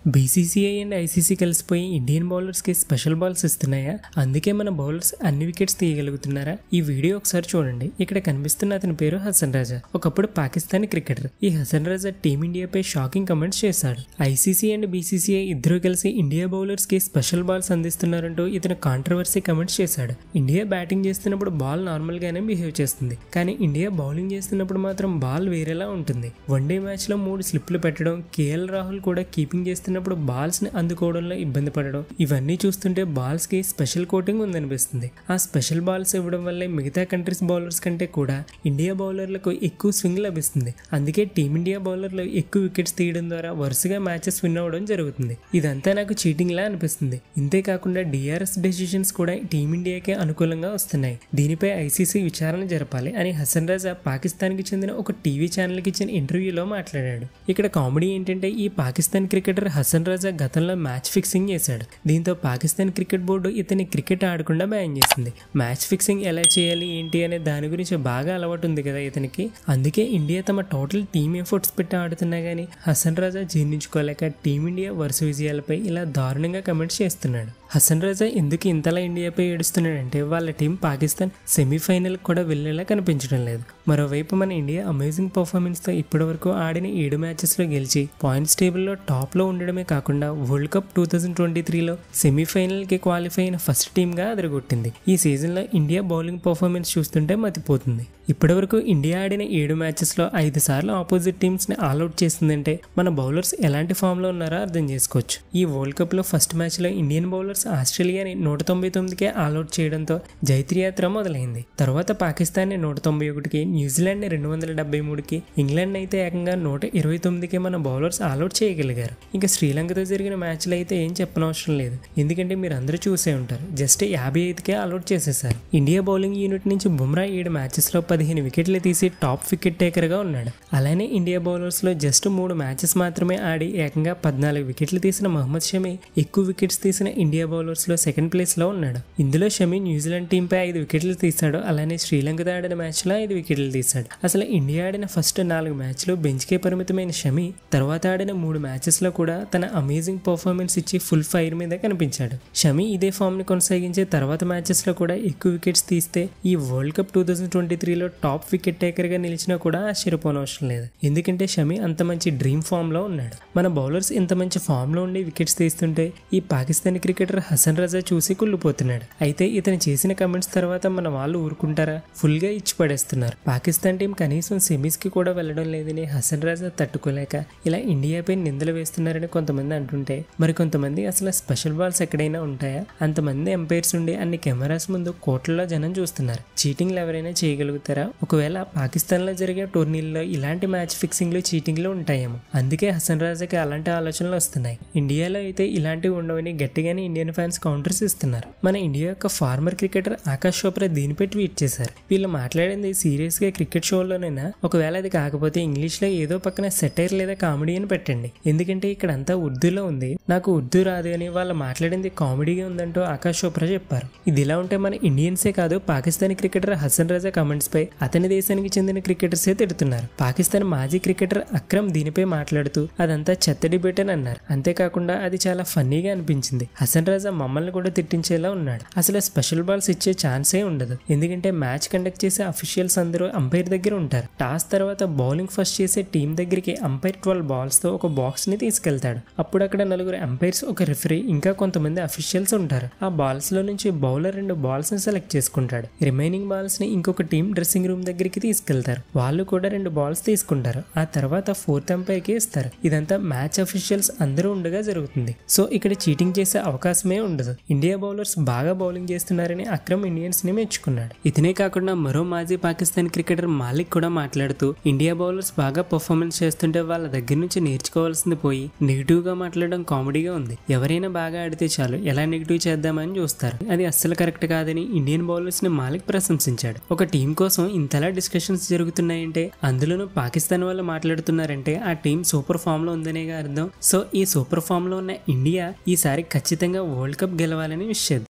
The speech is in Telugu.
బీసీసీఐ అండ్ ఐసీసీ కలిసిపోయి ఇండియన్ బౌలర్స్కి స్పెషల్ బాల్స్ ఇస్తున్నాయా అందుకే మన బౌలర్స్ అన్ని వికెట్స్ తీయగలుగుతున్నారా ఈ వీడియో ఒకసారి చూడండి ఇక్కడ కనిపిస్తున్న అతని పేరు హసన్ రాజా ఒకప్పుడు పాకిస్తానీ క్రికెటర్ ఈ హసన్ రాజా టీమిండియాపై షాకింగ్ కమెంట్స్ చేశాడు ఐసీసీ అండ్ బీసీసీఐ ఇద్దరు కలిసి ఇండియా బౌలర్స్ కి స్పెషల్ బాల్స్ అందిస్తున్నారంటూ ఇతను కాంట్రవర్సీ కమెంట్స్ చేశాడు ఇండియా బ్యాటింగ్ చేస్తున్నప్పుడు బాల్ నార్మల్ గానే బిహేవ్ చేస్తుంది కానీ ఇండియా బౌలింగ్ చేస్తున్నప్పుడు మాత్రం బాల్ వేరేలా ఉంటుంది వన్డే మ్యాచ్ లో మూడు స్లిప్లు పెట్టడం కేఎల్ రాహుల్ కూడా కీపింగ్ చేస్తున్నప్పుడు బాల్స్ ని అందుకోవడంలో ఇబ్బంది పడడం ఇవన్నీ చూస్తుంటే బాల్స్ కి స్పెషల్ కోటింగ్ ఉందనిపిస్తుంది ఆ స్పెషల్ బాల్స్ ఇవ్వడం వల్లే మిగతా కంట్రీస్ బౌలర్స్ కంటే కూడా ఇండియా బౌలర్లకు ఎక్కువ స్వింగ్ లభిస్తుంది అందుకే టీమిండియా బౌలర్లు ఎక్కువ వికెట్స్ తీయడం ద్వారా వరుసగా మ్యాచెస్ విన్ అవ్వడం జరుగుతుంది ఇదంతా నాకు చీటింగ్ లా అనిపిస్తుంది ఇంతేకాకుండా డిఆర్ఎస్ డెసిషన్స్ కూడా టీమిండియాకే అనుకూలంగా వస్తున్నాయి దీనిపై ఐసీసీ విచారణ జరపాలి అని హసన్ రాజా పాకిస్తాన్కి చెందిన ఒక టీవీ ఛానల్కి ఇచ్చిన ఇంటర్వ్యూలో మాట్లాడాడు ఇక్కడ కామెడీ ఏంటంటే ఈ పాకిస్తాన్ క్రికెటర్ హసన్ రాజా గతంలో మ్యాచ్ ఫిక్సింగ్ చేశాడు దీంతో పాకిస్తాన్ క్రికెట్ బోర్డు ఇతని క్రికెట్ ఆడకుండా బ్యాన్ చేసింది మ్యాచ్ ఫిక్సింగ్ ఎలా చేయాలి ఏంటి అనే దాని గురించి బాగా అలవాటు ఉంది కదా ఇతనికి అందుకే ఇండియా తమ టోటల్ టీమ్ ఎఫర్ట్స్ పెట్టి ఆడుతున్నా గానీ హసన్ రాజా జీర్ణించుకోలేక టీమిండియా వరుస విజయాలపై ఇలా దారుణంగా కమెంట్స్ చేస్తున్నాడు హసన్ రాజా ఎందుకు ఇంతలా ఇండియాపై ఏడుస్తున్నాడంటే వాళ్ళ టీం పాకిస్తాన్ సెమీఫైనల్ కూడా వెళ్ళేలా కనిపించడం లేదు మరోవైపు మన ఇండియా అమేజింగ్ పర్ఫార్మెన్స్తో ఇప్పటివరకు ఆడిన ఏడు మ్యాచెస్లో గెలిచి పాయింట్స్ టేబుల్లో టాప్లో ఉండడమే కాకుండా world cup two thousand twenty త్రీలో సెమీఫైనల్కి క్వాలిఫై అయిన ఫస్ట్ టీమ్గా అదరగొట్టింది ఈ సీజన్లో ఇండియా బౌలింగ్ పర్ఫార్మెన్స్ చూస్తుంటే మతిపోతుంది ఇప్పటివరకు ఇండియా ఆడిన ఏడు మ్యాచెస్లో ఐదు సార్లు ఆపోజిట్ టీమ్స్ని ఆల్అౌట్ చేసిందంటే మన బౌలర్స్ ఎలాంటి ఫామ్లో ఉన్నారో అర్థం చేసుకోవచ్చు ఈ వరల్డ్ కప్లో ఫస్ట్ మ్యాచ్లో ఇండియన్ బౌలర్స్ ఆస్ట్రేలియాని నూట తొంభై తొమ్మిదికే ఆల్అౌట్ చేయడంతో జైత్రయాత్ర మొదలైంది తర్వాత పాకిస్తాన్ని నూట తొంభై ఒకటికి న్యూజిలాండ్ని రెండు వందల డెబ్బై మూడుకి ఇంగ్లాండ్ అయితే ఏకంగా నూట ఇరవై తొమ్మిదికి మన బౌలర్స్ ఆల్అౌట్ చేయగలిగారు ఇంకా శ్రీలంకతో జరిగిన మ్యాచ్లో అయితే ఏం చెప్పనవసరం లేదు ఎందుకంటే మీరు అందరూ చూసే ఉంటారు జస్ట్ యాభై ఐదుకే ఆల్అౌట్ చేసేశారు ఇండియా బౌలింగ్ యూనిట్ నుంచి బుమ్రా ఏడు మ్యాచెస్లో పదిహేను వికెట్లు తీసి టాప్ వికెట్ టేకర్గా ఉన్నాడు అలానే ఇండియా బౌలర్స్లో జస్ట్ మూడు మ్యాచెస్ మాత్రమే ఆడి ఏకంగా పద్నాలుగు వికెట్లు తీసిన మహమ్మద్ షమి ఎక్కువ వికెట్స్ తీసిన ఇండియా బౌలర్స్లో సెకండ్ ప్లేస్లో ఉన్నాడు ఇందులో షమి న్యూజిలాండ్ టీంపై ఐదు వికెట్లు తీశాడు అలానే శ్రీలంకతో ఆడిన మ్యాచ్లో ఐదు వికెట్లు తీశాడు అసలు ఇండియా ఆడిన ఫస్ట్ నాలుగు మ్యాచ్లు బెంచ్కే పరిమితమైన షమి తర్వాత ఆడిన మూడు మ్యాచెస్లో కూడా తన అమేజింగ్ పర్ఫార్మెన్స్ ఇచ్చి ఫుల్ ఫైర్ మీద కనిపించాడు షమి ఇదే ఫామ్ని కొనసాగించే తర్వాత మ్యాచెస్లో కూడా ఎక్కువ వికెట్స్ తీస్తే ఈ world cup two thousand twenty త్రీలో టాప్ వికెట్ టేకర్గా నిలిచినా కూడా ఆశ్చర్యపోనవసరం లేదు ఎందుకంటే షమి అంత మంచి డ్రీమ్ ఫామ్లో ఉన్నాడు మన బౌలర్స్ ఇంత మంచి ఫామ్లో ఉండి వికెట్స్ తీస్తుంటే ఈ పాకిస్తానీ క్రికెటర్ హసన్ రజా చూసి కుళ్ళిపోతున్నాడు అయితే ఇతను చేసిన కమెంట్స్ తర్వాత మన వాళ్ళు ఊరుకుంటారా ఫుల్గా ఇచ్చి పడేస్తున్నారు పాకిస్తాన్ టీం కనీసం సెమీస్కి కూడా వెళ్ళడం లేదని హసన్ రాజా తట్టుకోలేక ఇలా ఇండియాపై నిందలు వేస్తున్నారని కొంతమంది అంటుంటే మరి కొంతమంది అసలు స్పెషల్ బాల్స్ ఎక్కడైనా ఉంటాయా అంతమంది ఎంపైర్స్ ఉండి అన్ని కెమెరాస్ ముందు కోట్లలో జనం చూస్తున్నారు చీటింగ్లు ఎవరైనా చేయగలుగుతారా ఒకవేళ పాకిస్తాన్లో జరిగే టోర్నీల్లో ఇలాంటి మ్యాచ్ ఫిక్సింగ్లు చీటింగ్లు ఉంటాయేమో అందుకే హసన్ రాజాకి అలాంటి ఆలోచనలు వస్తున్నాయి ఇండియాలో అయితే ఇలాంటివి ఉండవని గట్టిగానే ఇండియన్ ఫ్యాన్స్ కౌంటర్స్ ఇస్తున్నారు మన ఇండియా యొక్క ఫార్మర్ క్రికెటర్ ఆకాష్ చోప్రా దీనిపై ట్వీట్ చేశారు వీళ్ళు మాట్లాడింది సీరియస్ గా క్రికెట్ షోలోనైనా ఒకవేళ అది కాకపోతే ఇంగ్లీష్ లో ఏదో పక్కన సెటైర్ లేదా కామెడీ అని పెట్టండి ఎందుకంటే ఇక్కడ అంతా ఉర్దూలో ఉంది నాకు ఉర్దూ రాదు అని వాళ్ళు మాట్లాడింది కామెడీగా ఉందంటూ ఆకాష్ చోప్రా చెప్పారు ఇది ఇలా ఉంటే మన ఇండియన్సే కాదు పాకిస్తానీ క్రికెటర్ హసన్ రాజా కమెంట్స్ పై అతని దేశానికి చెందిన క్రికెటర్సే తిడుతున్నారు పాకిస్తాన్ మాజీ క్రికెటర్ అక్రమ్ దీనిపై మాట్లాడుతూ అదంతా చెత్త డిబేట్ అని అన్నారు అంతేకాకుండా అది చాలా ఫన్నీగా అనిపించింది హసన్ రాజా మమ్మల్ని కూడా తిట్టించేలా ఉన్నాడు అసలు స్పెషల్ బాల్స్ ఇచ్చే ఛాన్సే ఉండదు ఎందుకంటే మ్యాచ్ కండక్ట్ చేసే అఫీషియల్స్ అందరూ అంపైర్ దగ్గర ఉంటారు టాస్ తర్వాత బౌలింగ్ ఫస్ట్ చేసే టీం దగ్గరికి అంపైర్ ట్వెల్వ్ బాల్స్ తో ఒక బాక్స్ ని తీసుకెళ్తాడు అప్పుడు అక్కడ నలుగురు అంపైర్స్ ఒక రిఫరీ ఇంకా కొంతమంది అఫీషియల్స్ ఉంటారు ఆ బాల్స్ లో నుంచి బౌలర్ రెండు బాల్స్ ని సెలెక్ట్ చేసుకుంటాడు రిమైనింగ్ బాల్స్ ని ఇంకొక టీం డ్రెస్సింగ్ రూమ్ దగ్గరికి తీసుకెళ్తారు వాళ్ళు కూడా రెండు బాల్స్ తీసుకుంటారు ఆ తర్వాత ఫోర్త్ అంపైర్ కి ఇస్తారు ఇదంతా మ్యాచ్ అఫీషియల్స్ అందరూ ఉండగా జరుగుతుంది సో ఇక్కడ చీటింగ్ చేసే అవకాశమే ఉండదు ఇండియా బౌలర్స్ బాగా బౌలింగ్ చేస్తున్నారని అక్రమ్ ఇండియన్స్ ని మెచ్చుకున్నాడు ఇతనే కాకుండా మరో మాజీ పాకిస్తాన్ క్రికెటర్ మాలిక్ కూడా మాట్లాడుతూ ఇండియా బౌలర్స్ బాగా పర్ఫార్మెన్స్ చేస్తుంటే వాళ్ళ దగ్గర నుంచి నేర్చుకోవాల్సింది పోయి నెగిటివ్ గా మాట్లాడడం కామెడీగా ఉంది ఎవరైనా బాగా ఆడితే చాలు ఎలా నెగిటివ్ చేద్దామని చూస్తారు అది అస్సలు కరెక్ట్ కాదని ఇండియన్ బౌలర్స్ ని మాలిక్ ప్రశంసించాడు ఒక టీం కోసం ఇంతలా డిస్కషన్స్ జరుగుతున్నాయంటే అందులోనూ పాకిస్తాన్ వాళ్ళు మాట్లాడుతున్నారంటే ఆ టీం సూపర్ ఫామ్ లో ఉందనేగా అర్థం సో ఈ సూపర్ ఫామ్ లో ఉన్న ఇండియా ఈసారి ఖచ్చితంగా వరల్డ్ కప్ గెలవాలని విష్ చేద్దాం